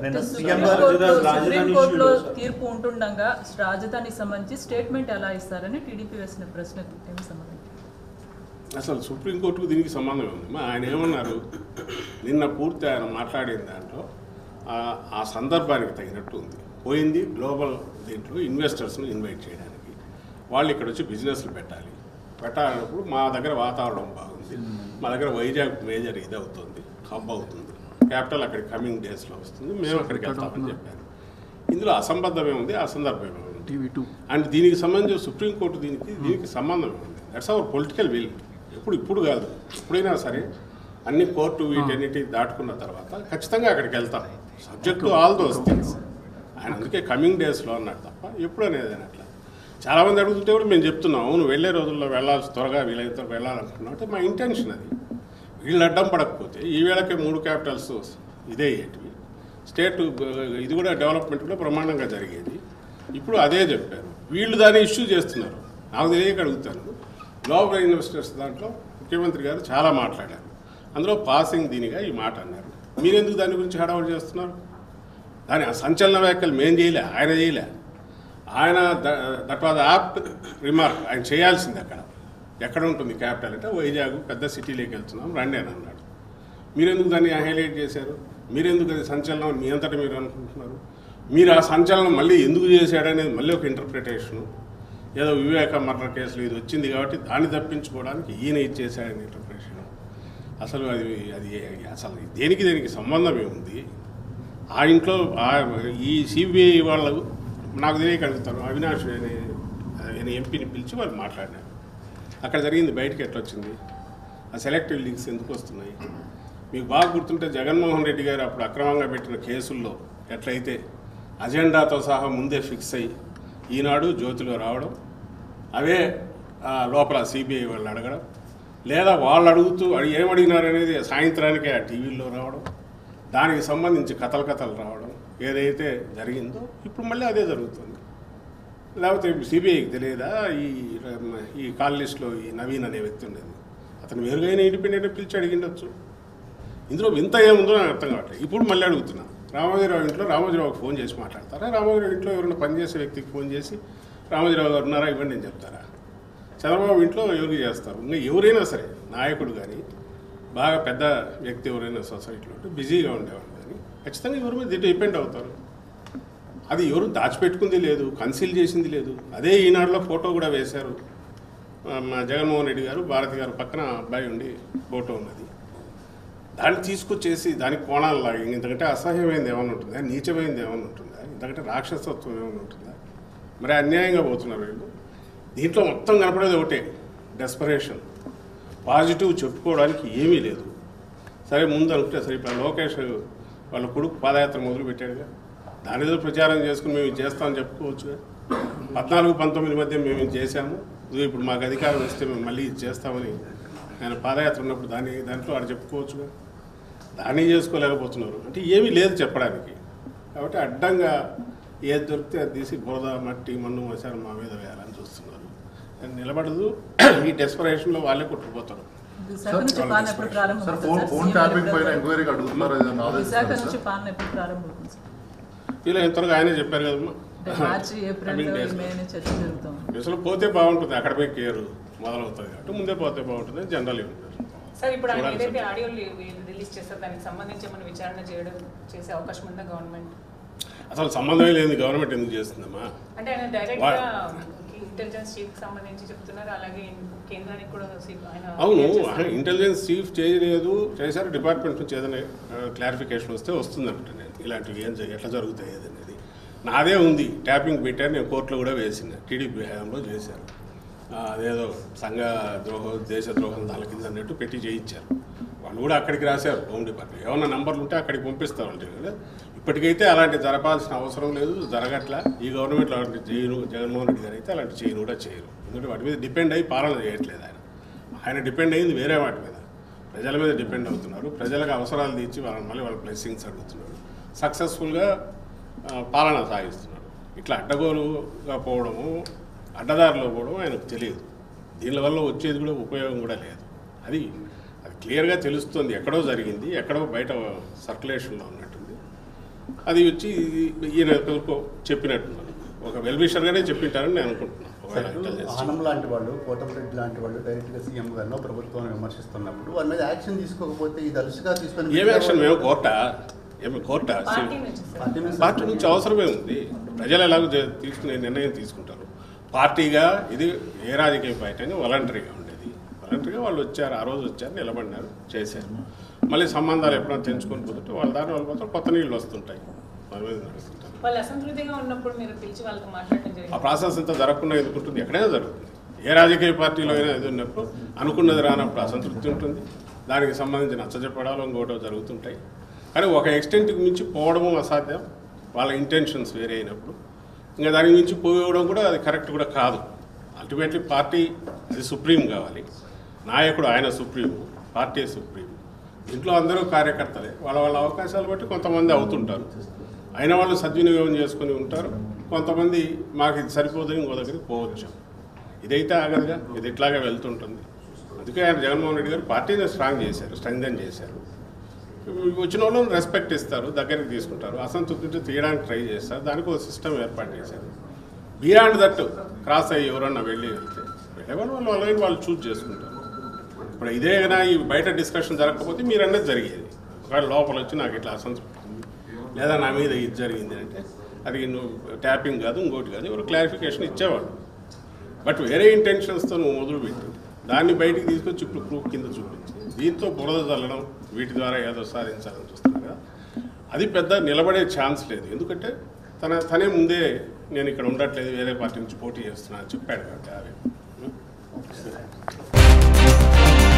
నిన్న supreme CM గారు కోర్టులో రాజధాని సుప్రీం issue కోర్టులో లో సార్. తీర్పు ఉంటుండగా రాజధానికి సంబంధించి స్టేట్మెంట్ ఎలా ఇస్తారని టీడీపీ వేసిన ప్రశ్నకు ఏమి సంబంధం అసలు సుప్రీంకోర్టుకు దీనికి సంబంధం ఉంది మా ఆయన ఏమన్నారు నిన్న పూర్తి ఆయన మాట్లాడిన దాంట్లో ఆ- ఆ సందర్భానికి తగినట్టు ఉంది పోయింది గ్లోబల్ దీంట్లో ఇన్వెస్టర్స్ను ఇన్వైట్ చేయడానికి వాళ్ళు ఇక్కడ వచ్చి బిజినెస్లు పెట్టాలి పెట్టాలన్నప్పుడు మా దగ్గర వాతావరణం బాగుంది మా దగ్గర వైజాగ్ మేజర్ ఇది అవుతుంది హబ్ అవుతుంది క్యాపిటల్ అక్కడికి కమింగ్ డేస్లో వస్తుంది మేము అక్కడికి వెళ్తామని చెప్పారు ఇందులో అసంబద్ధం ఏముంది అసందర్భం ఏముంది టీవీ టూ అండ్ దీనికి సంబంధించి సుప్రీంకోర్టు దీనికి దీనికి సంబంధం ఉంది దట్స్ అవర్ పొలిటికల్ విల్ ఎప్పుడు ఇప్పుడు కాదు ఎప్పుడైనా సరే అన్ని కోర్టు వీటన్నిటి దాటుకున్న తర్వాత ఖచ్చితంగా అక్కడికి వెళ్తాం subject to all those things ఆయన అందుకే కమింగ్ డేస్లో అన్నాడు తప్ప ఎప్పుడు అనేది అట్లా చాలామంది అడుగుతుంటే కూడా మేము చెప్తున్నాం అవును వెళ్ళే రోజుల్లో వెళ్ళాల్సి త్వరగా వీలైతే వెళ్ళాలనుకున్నాం అంటే మా ఇంటెన్షన్ అది వీళ్ళు అడ్డం పడకపోతే ఈ వేళకే మూడు క్యాపిటల్స్ ఇదే అయ్యేటివి స్టేట్ ఇది కూడా డెవలప్మెంట్ కూడా బ్రహ్మాండంగా జరిగేది ఇప్పుడు అదే చెప్పారు వీళ్ళు దాన్ని ఇష్యూ చేస్తున్నారు నాకు తెలియక అడుగుతాను గ్లోబల్ ఇన్వెస్టర్స్ దాంట్లో ముఖ్యమంత్రి గారు చాలా మాట్లాడారు అందులో పాసింగ్ దీనిగా ఈ మాట అన్నారు మీరెందుకు దాని గురించి హడావుడి చేస్తున్నారు దాని ఆ సంచలన వ్యాఖ్యలు మేం చేయలే ఆయన చేయలే ఆయన దట్ వాజ్ యాప్ట్ రిమార్క్ ఆయన చేయాల్సింది అక్కడ ఎక్కడ ఉంటుంది క్యాపిటల్ అంటే వైజాగ్ పెద్ద సిటీలోకి వెళ్తున్నాం రండి అని అన్నాడు మీరెందుకు దాన్ని హైలైట్ చేశారు మీరెందుకు అది సంచలనం అని మీ అంతటా మీరు అనుకుంటున్నారు మీరు ఆ సంచలనం మళ్ళీ ఎందుకు చేశాడనేది మళ్ళీ ఒక ఇంటర్ప్రిటేషను ఏదో వివేక మర్డర్ కేసులు ఇది వచ్చింది కాబట్టి దాన్ని తప్పించుకోవడానికి ఈయన ఇచ్చేసాడని ఇంటర్ప్రిటేషన్ అసలు అది అది అసలు దేనికి దేనికి సంబంధం ఏముంది ఆ ఇంట్లో ఆ- ఈ సిబిఐ వాళ్ళు నాకు తెలియక అడుగుతాను అవినాష్ అనే ఆయన ఎంపీని పిలిచి వాళ్ళు మాట్లాడినారు అక్కడ జరిగింది బయటకు ఎట్లా వచ్చింది ఆ సెలెక్టివ్ లింక్స్ ఎందుకు వస్తున్నాయి మీకు బాగా గుర్తుంటే జగన్మోహన్ రెడ్డి గారు అప్పుడు అక్రమంగా పెట్టిన కేసుల్లో ఎట్లయితే అజెండాతో సహా ముందే ఫిక్స్ అయ్యి ఈనాడు జ్యోతిలో రావడం అవే ఆ, లోపల సిబిఐ వాళ్ళు అడగడం లేదా వాళ్ళు అడుగుతూ అడి- ఏం అడిగినారు అనేది సాయంత్రానికే ఆ టీవీల్లో రావడం దానికి సంబంధించి కథలు కథలు రావడం ఏదైతే జరిగిందో ఇప్పుడు మళ్ళీ అదే జరుగుతుంది లేకపోతే సిబిఐకి తెలియదా ఈ ఈ కాల్ లిస్ట్లో ఈ నవీన్ అనే వ్యక్తి ఉండేది అతను వేరుగైన ఇండిపెండెంట్ పిలిచి అడిగిండొచ్చు ఇందులో వింత ఏముందో నాకు అర్థం కావట్లేదు ఇప్పుడు మళ్ళీ అడుగుతున్నా రామోజీరావు ఇంట్లో రామోజీరావుకి ఫోన్ చేసి మాట్లాడతారా రామోజీరావు ఇంట్లో ఎవరైనా పనిచేసే వ్యక్తికి ఫోన్ చేసి రామోజీరావు గారు ఉన్నారా ఇవ్వండి నేను చెప్తారా చంద్రబాబు ఇంట్లో ఎవరికి చేస్తారు ఇంకా ఎవరైనా సరే నాయకుడు కానీ బాగా పెద్ద వ్యక్తి ఎవరైనా సొసైటీలో ఉంటే బిజీగా ఉండేవాడు కానీ ఖచ్చితంగా ఎవరి మీద డిపెండ్ అవుతారు అది ఎవరు దాచిపెట్టుకుంది లేదు కన్సీల్ చేసింది లేదు అదే ఈనాడులో ఫోటో కూడా వేశారు ఆ, మా జగన్మోహన్ రెడ్డి గారు భారతి గారు పక్కన అబ్బాయి ఉండి ఫోటో ఉన్నది దాన్ని తీసుకొచ్చేసి దానికి కోణాలు లాగా ఇంతకంటే అసహ్యమైంది ఏమైనా ఉంటుందా నీచమైంది ఏమైనా ఉంటుందా ఇంతకంటే రాక్షసత్వం ఏమైనా ఉంటుందా మరి అన్యాయంగా పోతున్నారు వీళ్ళు దీంట్లో మొత్తం కనపడేది ఒకటే డెస్పరేషన్ పాజిటివ్ చెప్పుకోవడానికి ఏమీ లేదు సరే ముందు అనుకుంటే సరే ఇప్పుడు లోకేష్ వాళ్ళ కొడుకు పాదయాత్ర మొదలు పెట్టాడుగా దాని ఏదో ప్రచారం చేసుకుని మేము ఇది చేస్తామని చెప్పుకోవచ్చుగా పద్నాలుగు పంతొమ్మిది మధ్య మేము ఇది చేశాము ఇదిగో ఇప్పుడు మాకు అధికారం ఇస్తే మేము మళ్ళీ ఇది చేస్తామని ఆయన పాదయాత్ర ఉన్నప్పుడు దాన్ని దాంట్లో వాడు చెప్పుకోవచ్చుగా దాన్ని చేసుకోలేకపోతున్నారు అంటే ఏమీ లేదు చెప్పడానికి కాబట్టి అడ్డంగా ఏది దొరికితే అది తీసి బురద మట్టి మన్ను మసాలు మా మీద వేయాలని చూస్తున్నారు అది నిలబడదు ఈ డెస్పరేషన్లో వాళ్ళే కొట్టుకుపోతారు విశాఖ నుంచి పాలన ఎప్పుడు సార్ ప్రారంభమవుతుంది phone sir? Phone CM tapping గారు పైన ఎప్పుడు- ఎంక్వైరీకి అడుగుతున్నారు ఏదైనా విశాఖ ఆలోచిస్తున్నారు నుంచి సార్ పాలన ఎప్పుడు ప్రారంభమవుతుంది సార్? ఇలా ఇంతవరకు ఆయనే చెప్పారు కదమ్మా అంటే March April Coming days. May అని చర్చ జరుగుతుంది అసలు పోతే బాగుంటుంది అక్కడ పోయి కేరు మొదలవుతుంది కాబట్టి ముందే పోతే బాగుంటుంది జనరల్ ఉంటారు సార్ ఇప్పుడు ఆయన చూడాలి ఏదైతే సార్. ఆడియో రిలీజ్ చేస్తారు దానికి సంబంధించి ఏమైనా విచారణ చేయడం చేసే అవకాశం ఉందా గవర్నమెంట్ అసలు సంబంధమే లేని గవర్నమెంట్ ఎందుకు చేస్తుందమ్మా అంటే ఆయన డైరెక్ట్ వా- గా ఇంటెలిజెన్స్ చీఫ్ సంబంధించి చెప్తున్నారు అలాగే కేంద్రానికి కూడా సి- ఆయన అవును clear చేస్తున్నారు. ఇంటెలిజెన్స్ చీఫ్ చేయలేదు చేశారు డిపార్ట్మెంట్ నుంచి ఏదైనా క్లారిఫికేషన్ వస్తే వస్తుంది అనుకుంటా నేను ఇలాంటివి ఏం జరగ- ఎట్లా జరుగుతాయి అనేది నాదే ఉంది ట్యాపింగ్ పెట్టారు నేను కోర్టులో కూడా వేసిన టీడీపీ హయాంలో చేశారు ఆ, అదేదో సంఘ ద్రోహం దేశ ద్రోహం దాని కింద అన్నట్టు పెట్టి చేయించారు వాళ్ళు కూడా అక్కడికి రాశారు హోమ్ డిపార్ట్మెంట్ ఏమన్నా నంబర్లు ఉంటే అక్కడికి పంపిస్తారు అంటే కదా ఇప్పటికైతే అలాంటి జరపాల్సిన అవసరం లేదు జరగట్లా ఈ గవర్నమెంట్ అలాంటి చేయను జగన్మోహన్ రెడ్డి గారు అయితే అలాంటి చేయను కూడా చేయరు ఎందుకంటే వాటి మీద డిపెండ్ అయ్యి పాలన చేయట్లేదు ఆయన ఆయన డిపెండ్ అయ్యింది వేరే వాటి మీద ప్రజల మీద డిపెండ్ అవుతున్నారు ప్రజలకు అవసరాలు తీర్చి వాళ్ళని మళ్ళీ వాళ్ళ బ్లెస్సింగ్స్ అడుగుతున్నారు సక్సెస్ఫుల్గా ఆ, పాలన సాగిస్తున్నాడు ఇట్లా అడ్డగోలుగా పోవడము అడ్డదారిలో పోవడం ఆయనకు తెలియదు దీనివల్ల వచ్చేది కూడా ఉపయోగం కూడా లేదు అది అది క్లియర్గా తెలుస్తుంది ఎక్కడో జరిగింది ఎక్కడో బయట సర్క్యులేషన్లో ఉన్నట్టుంది అది వచ్చి ఈయన ఎవరికో చెప్పినట్టున్నారు ఒక వెల్విషర్గానే చెప్పింటారని నేను అనుకుంటున్నాను ఒకవేళ intelligence ఆనం లాంటి వాళ్ళు కోటమిరెడ్డి లాంటి వాళ్ళు డైరెక్ట్గా సీఎం గారినో ప్రభుత్వాన్ని విమర్శిస్తున్నప్పుడు వాళ్ళ మీద యాక్షన్ తీసుకోకపోతే ఇది అలుసుగా తీసుకొని ఏం యాక్షన్ మేము కోర్టా ఏమి కోర్టా పార్టీ నుంచి సార్ పార్టీ మీద పార్టీ నుంచి అవసరమే ఉంది ప్రజలు ఎలాగో చే- తీసుకునే నిర్ణయం తీసుకుంటారు పార్టీగా ఇది ఏ రాజకీయ పార్టీ అని వాలంటరీగా ఉండేది వాలంటరీగా వాళ్ళు వచ్చారు ఆ రోజు వచ్చారు నిలబడినారు చేశారు మళ్ళీ సంబంధాలు ఎప్పుడైనా తెంచుకొని పోతుంటే వాళ్ళ దారి వాళ్ళు పోతారు కొత్త నీళ్ళు వస్తుంటాయి వాళ్ళ మీద నడుస్తుంటారు వాళ్ళు అసంతృప్తిగా ఉన్నప్పుడు మీరు పిలిచి వాళ్ళతో మాట్లాడడం ఆ జరిగింది ప్రాసెస్ అంతా జరగకుండా ఎందుకుంటుంది ఎక్కడైనా జరుగుతుంది ఏ రాజకీయ పార్టీలో అయినా ఇది ఉన్నప్పుడు అనుకున్నది రానప్పుడు అసంతృప్తి ఉంటుంది దానికి సంబంధించిన నచ్చజెప్పడాలు ఇంకోటో జరుగుతుంటాయి కానీ ఒక ఎక్స్టెంట్కి మించి పోవడము అసాధ్యం వాళ్ళ ఇంటెన్షన్స్ వేరే అయినప్పుడు ఇంకా దానికి మించి పోవడం కూడా అది కరెక్ట్ కూడా కాదు అల్టిమేట్లీ పార్టీ అది సుప్రీం కావాలి నాయకుడు ఆయన సుప్రీం పార్టీ సుప్రీం ఇంట్లో అందరూ కార్యకర్తలే వాళ్ళ వాళ్ళ అవకాశాలు బట్టి కొంతమంది అవుతుంటారు అయిన వాళ్ళు సద్వినియోగం చేసుకుని ఉంటారు కొంతమంది మాకు ఇది సరిపోదని ఇంకో దగ్గరికి పోవచ్చు ఇదైతే ఆగదుగా ఇది ఇట్లాగే వెళ్తుంటుంది అందుకే ఆయన జగన్మోహన్ రెడ్డి గారు పార్టీని స్ట్రాంగ్ చేశారు స్ట్రెంగ్థన్ చేశారు వచ్చిన వాళ్ళని రెస్పెక్ట్ ఇస్తారు దగ్గరికి తీసుకుంటారు అసంతృప్తి ఉంటే తీయడానికి ట్రై చేస్తారు దానికి ఒక సిస్టమ్ ఏర్పాటు చేశారు బియాండ్ దట్ క్రాస్ అయ్యి ఎవరన్నా వెళ్ళి వెళ్తే వెళ్ళే వాళ్ళు వాళ్ళు అలాగే వాళ్ళు చూజ్ చేసుకుంటారు ఇప్పుడు ఇదే కన్నా ఈ బయట డిస్కషన్ జరగకపోతే మీరు అన్నది జరిగేది ఒకవేళ లోపల వచ్చి నాకు ఇట్లా అసంతృప్తి ఉంది. లేదా నా మీద ఇది జరిగింది అంటే అది నువ్వు ట్యాపింగ్ కాదు ఇంకోటి కాదు ఎవరు క్లారిఫికేషన్ ఇచ్చేవాడు బట్ వేరే ఇంటెన్షన్స్తో నువ్వు మొదలుపెట్టి దాన్ని బయటికి తీసుకొచ్చి ఇప్పుడు ప్రూఫ్ కింద చూపించి దీంతో బురద చల్లడం వీటి ద్వారా ఏదో సాధించాలని చూస్తున్నారు కదా అది పెద్ద నిలబడే ఛాన్స్ లేదు ఎందుకంటే తన తనే ముందే నేను ఇక్కడ ఉండట్లేదు వేరే పార్టీ నుంచి పోటీ చేస్తున్నా అని చెప్పాడు కాబట్టి ఆ వ్యక్తి.